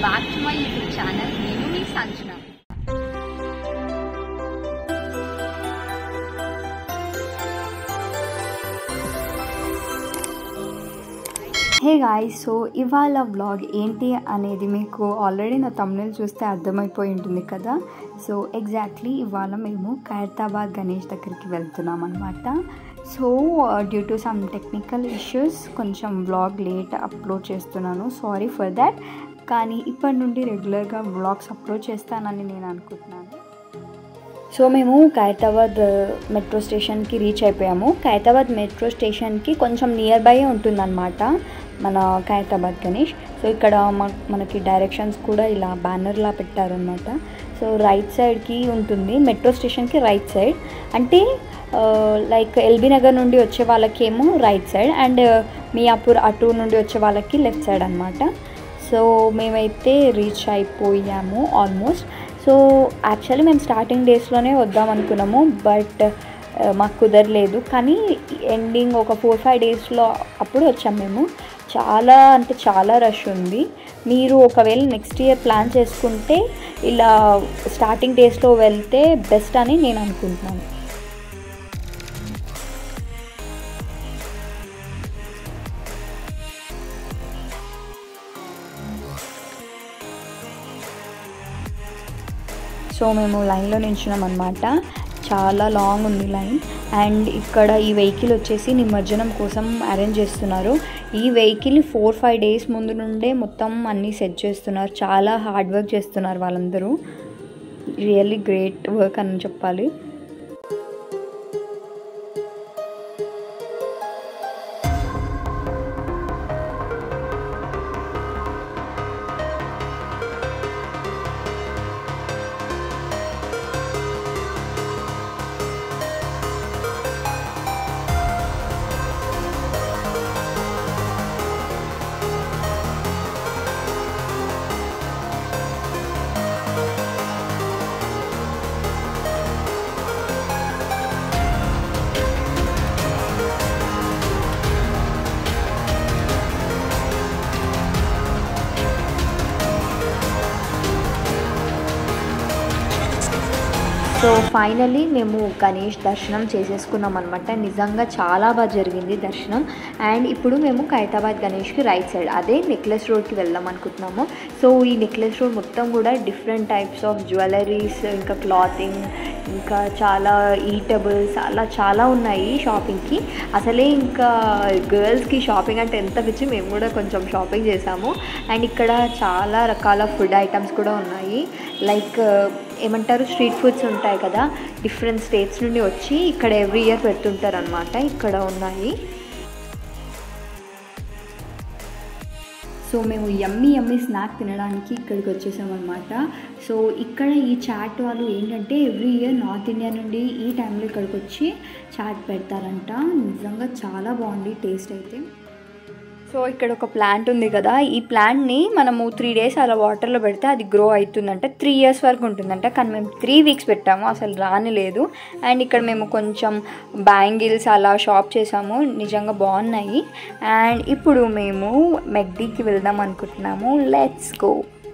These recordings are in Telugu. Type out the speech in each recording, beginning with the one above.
Back to my YouTube channel నేను మీ సంజన హే గాయ్స్ సో ఇవాళ వ్లాగ్ ఏంటి అనేది మీకు ఆల్రెడీ నా తమిళ చూస్తే అర్థమైపోయి ఉంటుంది కదా సో ఎగ్జాక్ట్లీ ఇవాళ మేము ఖైరతాబాద్ గణేష్ దగ్గరికి వెళ్తున్నాం అనమాట so due to some technical issues కొంచెం వ్లాగ్ లేట్ అప్లోడ్ చేస్తున్నాను సారీ ఫర్ దాట్ కానీ ఇప్పటి నుండి రెగ్యులర్గా వ్లాగ్స్ అప్లోడ్ చేస్తానని నేను అనుకుంటున్నాను సో మేము ఖైరతాబాద్ మెట్రో స్టేషన్కి రీచ్ అయిపోయాము ఖైరతాబాద్ మెట్రో స్టేషన్కి కొంచెం నియర్ బై ఉంటుందన్నమాట మన ఖైరతాబాద్ గణేష్ సో ఇక్కడ మ- మనకి డైరెక్షన్స్ కూడా ఇలా బ్యానర్లా పెట్టారనమాట సో రైట్ సైడ్కి ఉంటుంది మెట్రో స్టేషన్కి రైట్ సైడ్ అంటే లైక్ ఎల్బీ నగర్ నుండి వచ్చే వాళ్ళకేమో రైట్ సైడ్ అండ్ మియాపూర్ అటు నుండి వచ్చే వాళ్ళకి లెఫ్ట్ సైడ్ అనమాట సో మేమైతే రీచ్ అయిపోయాము ఆల్మోస్ట్ సో యాక్చువల్లీ మేము స్టార్టింగ్ డేస్లోనే వద్దాం అనుకున్నాము బట్ మాకు కుదరలేదు కానీ ఎండింగ్ ఒక ఫోర్ ఫైవ్ డేస్లో అప్పుడు వచ్చాము మేము చాలా అంటే చాలా రష్ ఉంది మీరు ఒకవేళ నెక్స్ట్ ఇయర్ ప్లాన్ చేసుకుంటే ఇలా స్టార్టింగ్ డేస్లో వెళ్తే బెస్ట్ అని నేను అనుకుంటున్నాను సో మేము లైన్లో నించున్నాం అనమాట చాలా లాంగ్ ఉంది లైన్ అండ్ ఇక్కడ ఈ వెహికల్ వచ్చేసి నిమజ్జనం కోసం అరేంజ్ చేస్తున్నారు ఈ వెహికల్ ఫోర్ ఫైవ్ డేస్ ముందు నుండే మొత్తం అన్నీ సెట్ చేస్తున్నారు చాలా హార్డ్ వర్క్ చేస్తున్నారు వాళ్ళందరూ రియల్లీ గ్రేట్ వర్క్ అని చెప్పాలి సో ఫైనలీ మేము గణేష్ దర్శనం చేసేసుకున్నాం అనమాట నిజంగా చాలా బాగా జరిగింది దర్శనం అండ్ ఇప్పుడు మేము ఖైరతాబాద్ గణేష్కి రైట్ సైడ్ అదే నెక్లెస్ రోడ్కి వెళ్దాం అనుకుంటున్నాము సో ఈ నెక్లెస్ రోడ్ మొత్తం కూడా డిఫరెంట్ టైప్స్ ఆఫ్ జ్యువెలరీస్ ఇంకా క్లాతింగ్ ఇంకా చాలా ఈటబుల్స్ అలా చాలా ఉన్నాయి షాపింగ్కి అసలే ఇంకా గర్ల్స్కి షాపింగ్ అంటే ఎంత పిచ్చి మేము కూడా కొంచెం షాపింగ్ చేసాము అండ్ ఇక్కడ చాలా రకాల ఫుడ్ ఐటమ్స్ కూడా ఉన్నాయి లైక్ ఏమంటారు స్ట్రీట్ ఫుడ్స్ ఉంటాయి కదా డిఫరెంట్ స్టేట్స్ నుండి వచ్చి ఇక్కడ ఎవ్రీ ఇయర్ పెడుతుంటారు అనమాట ఇక్కడ ఉన్నాయి సో మేము యమ్మీ యమ్మీ స్నాక్ తినడానికి ఇక్కడికి వచ్చేసామన్నమాట సో ఇక్కడ ఈ చాట్ వాళ్ళు ఏంటంటే ఎవ్రీ ఇయర్ నార్త్ ఇండియా నుండి ఈ టైంలో ఇక్కడికి వచ్చి చాట్ పెడతారంట నిజంగా చాలా బాగుంది టేస్ట్ అయితే సో ఇక్కడ ఒక ప్లాంట్ ఉంది కదా ఈ ప్లాంట్ని మనము త్రీ డేస్ అలా వాటర్లో పెడితే అది గ్రో అవుతుందంట త్రీ ఇయర్స్ వరకు ఉంటుందంట కానీ మేము త్రీ వీక్స్ పెట్టాము అసలు రాని లేదు అండ్ ఇక్కడ మేము కొంచెం బ్యాంగిల్స్ అలా షాప్ చేసాము నిజంగా బాగున్నాయి అండ్ ఇప్పుడు మేము మెగ్డీకి వెళ్దాం అనుకుంటున్నాము let's go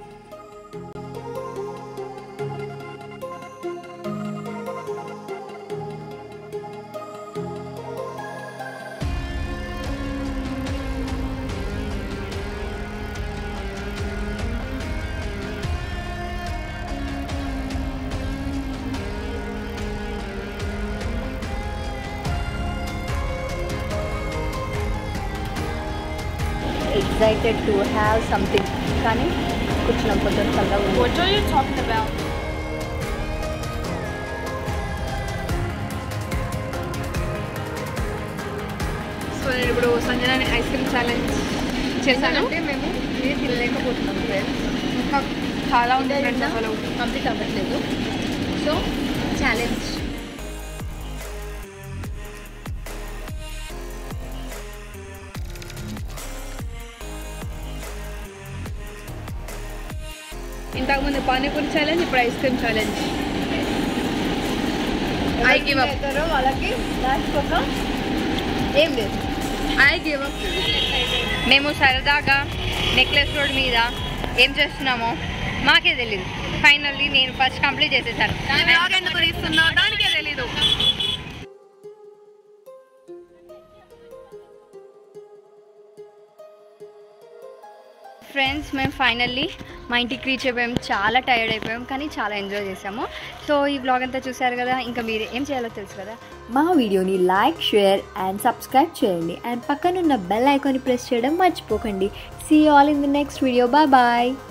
excited to have something కానీ కూర్చున్నాం కొంచెం చల్లగా ఉంది. What are you talking about? So నేను ఇప్పుడు సంజన ఐస్ క్రీమ్ ఛాలెంజ్ చేశాను అంటే మేము ఇది తినలేకపోతున్నాం ఫ్రెండ్స్ ఇంకా చాలా ఉంది ఫ్రెండ్స్ అసలు కంప్లీట్ అవ్వట్లేదు సో ఛాలెంజ్ ఇంతకుముందు పానీపూరి ఛాలెంజ్ ఇప్పుడు ice cream challenge I give up వాళ్ళకి లాస్ట్ ఒక ఏం లేదు ఐ గివ్ అప్ మేము సరదాగా నెక్లెస్ రోడ్ మీద ఏం చేస్తున్నామో మాకే తెలీదు ఫైనల్లీ నేను ఫస్ట్ కంప్లీట్ చేసేసాను బ్లాగ్ ఎందుకు తీస్తున్నా దానికే తెలీదు ఫ్రెండ్స్ మేము ఫైనల్లీ మా ఇంటికి రీచ్ అయిపోయాం చాలా టైర్డ్ అయిపోయాం కానీ చాలా ఎంజాయ్ చేసాము సో ఈ బ్లాగ్ అంతా చూసారు కదా ఇంకా మీరు ఏం చేయాలో తెలుసు కదా మా వీడియోని లైక్ షేర్ అండ్ సబ్స్క్రైబ్ చేయండి అండ్ పక్కనున్న బెల్ ఐకాన్ని ప్రెస్ చేయడం మర్చిపోకండి see all in the next video bye bye